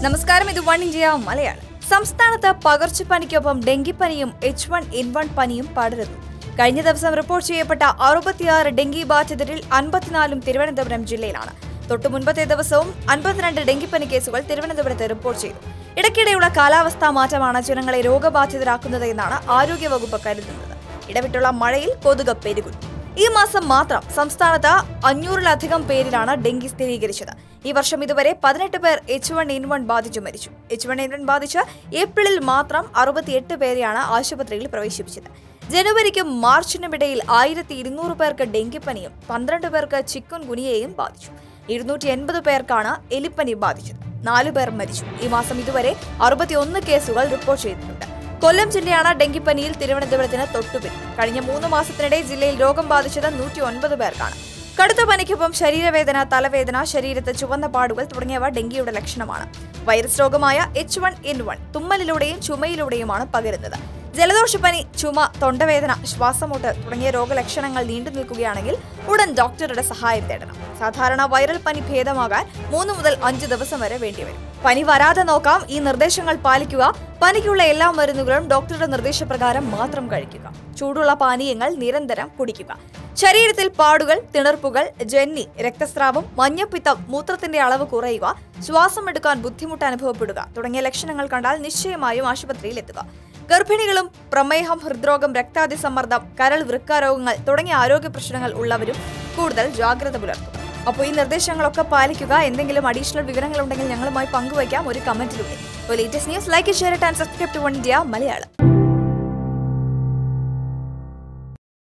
നമസ്കാരം ഇത് one India Malayalam സംസ്ഥാനത്ത് പകർച്ചപ്പനിക്കൊപ്പം ഡെങ്കിപ്പനിയും എച്ച് വൺ എൻ വൺ പനിയും പടരുന്നു കഴിഞ്ഞ ദിവസം റിപ്പോർട്ട് ചെയ്യപ്പെട്ട അറുപത്തിയാറ് ഡെങ്കി ബാധിതരിൽ അൻപത്തിനാലും തിരുവനന്തപുരം ജില്ലയിലാണ് തൊട്ടു മുൻപത്തെ ദിവസവും അൻപത്തിരണ്ട് ഡെങ്കിപ്പനി കേസുകൾ തിരുവനന്തപുരത്ത് റിപ്പോർട്ട് ചെയ്തു ഇടയ്ക്കിടെയുള്ള കാലാവസ്ഥാ മാറ്റമാണ് ജനങ്ങളെ രോഗബാധിതരാക്കുന്നത് എന്നാണ് ആരോഗ്യവകുപ്പ് കരുതുന്നത് ഇടവിട്ടുള്ള മഴയിൽ കൊതുക് പെരുകുന്നു ഈ മാസം മാത്രം സംസ്ഥാനത്ത് അഞ്ഞൂറിലധികം പേരിലാണ് ഡെങ്കി സ്ഥിരീകരിച്ചത് ഈ വർഷം ഇതുവരെ പതിനെട്ട് പേർ എച്ച് വൺ എൻ വൺ ബാധിച്ചു മരിച്ചു എച്ച് വൺ എൻ വൺ ബാധിച്ച് ഏപ്രിലിൽ മാത്രം അറുപത്തിയെട്ട് പേരെയാണ് ആശുപത്രിയിൽ പ്രവേശിപ്പിച്ചത് ജനുവരിക്കും മാർച്ചിനും ഇടയിൽ ആയിരത്തി ഇരുന്നൂറ് പേർക്ക് ഡെങ്കിപ്പനിയും പന്ത്രണ്ട് പേർക്ക് ചിക്കുൻ ഗുനിയയും ബാധിച്ചു ഇരുന്നൂറ്റി എൺപത് പേർക്കാണ് എലിപ്പനി ബാധിച്ചത് നാലു പേർ മരിച്ചു ഈ മാസം ഇതുവരെ അറുപത്തിയൊന്ന് കേസുകൾ റിപ്പോർട്ട് ചെയ്തിട്ടുണ്ട് കൊല്ലം ജില്ലയാണ് ഡെങ്കിപ്പനിയിൽ തിരുവനന്തപുരത്തിന് തൊട്ടുപിൻ കഴിഞ്ഞ മൂന്ന് മാസത്തിനിടെ ജില്ലയിൽ രോഗം ബാധിച്ചത് നൂറ്റി ഒൻപത് പേർക്കാണ് കടുത്ത പനിക്കൊപ്പം ശരീരവേദന തലവേദന ശരീരത്ത് ചുവന്ന പാടുകൾ തുടങ്ങിയവ ഡെങ്കിയുടെ ലക്ഷണമാണ് വൈറസ് രോഗമായ എച്ച് വൺ എൻ വൺ തുമ്മലിലൂടെയും ചുമയിലൂടെയുമാണ് പകരുന്നത് ജലദോഷപ്പനി ചുമ തൊണ്ടവേദന ശ്വാസമുട്ട് തുടങ്ങിയ രോഗലക്ഷണങ്ങൾ നീണ്ടു നിൽക്കുകയാണെങ്കിൽ ഉടൻ ഡോക്ടറുടെ സഹായം തേടണം സാധാരണ വൈറൽ പനി ഭേദമാകാൻ മൂന്ന് മുതൽ അഞ്ച് ദിവസം വരെ വേണ്ടിവരും പനി വരാതെ നോക്കാം ഈ നിർദ്ദേശങ്ങൾ പാലിക്കുക പനിക്കുള്ള എല്ലാ മരുന്നുകളും ഡോക്ടറുടെ നിർദ്ദേശപ്രകാരം മാത്രം കഴിക്കുക ചൂടുള്ള പാനീയങ്ങൾ നിരന്തരം കുടിക്കുക ശരീരത്തിൽ പാടുകൾ തിണർപ്പുകൾ ജന്നി രക്തസ്രാവം മഞ്ഞപ്പിത്തം മൂത്രത്തിന്റെ അളവ് കുറയുക ശ്വാസം എടുക്കാൻ ബുദ്ധിമുട്ട് അനുഭവപ്പെടുക തുടങ്ങിയ ലക്ഷണങ്ങൾ കണ്ടാൽ നിശ്ചയമായും ആശുപത്രിയിൽ എത്തുക ഗർഭിണികളും പ്രമേഹം ഹൃദ്രോഗം രക്താതിസമ്മർദ്ദം കരൾ വൃക്കാരോഗങ്ങൾ തുടങ്ങിയ ആരോഗ്യ പ്രശ്നങ്ങൾ ഉള്ളവരും കൂടുതൽ ജാഗ്രത പുലർത്തുക അപ്പോൾ ഈ നിർദ്ദേശങ്ങളൊക്കെ പാലിക്കുക എന്തെങ്കിലും അഡീഷണൽ വിവരങ്ങൾ ഉണ്ടെങ്കിൽ ഞങ്ങളുമായി പങ്കുവയ്ക്കാം ഒരു കമന്റിലൂടെ latest news like share and subscribe to One India Malayalam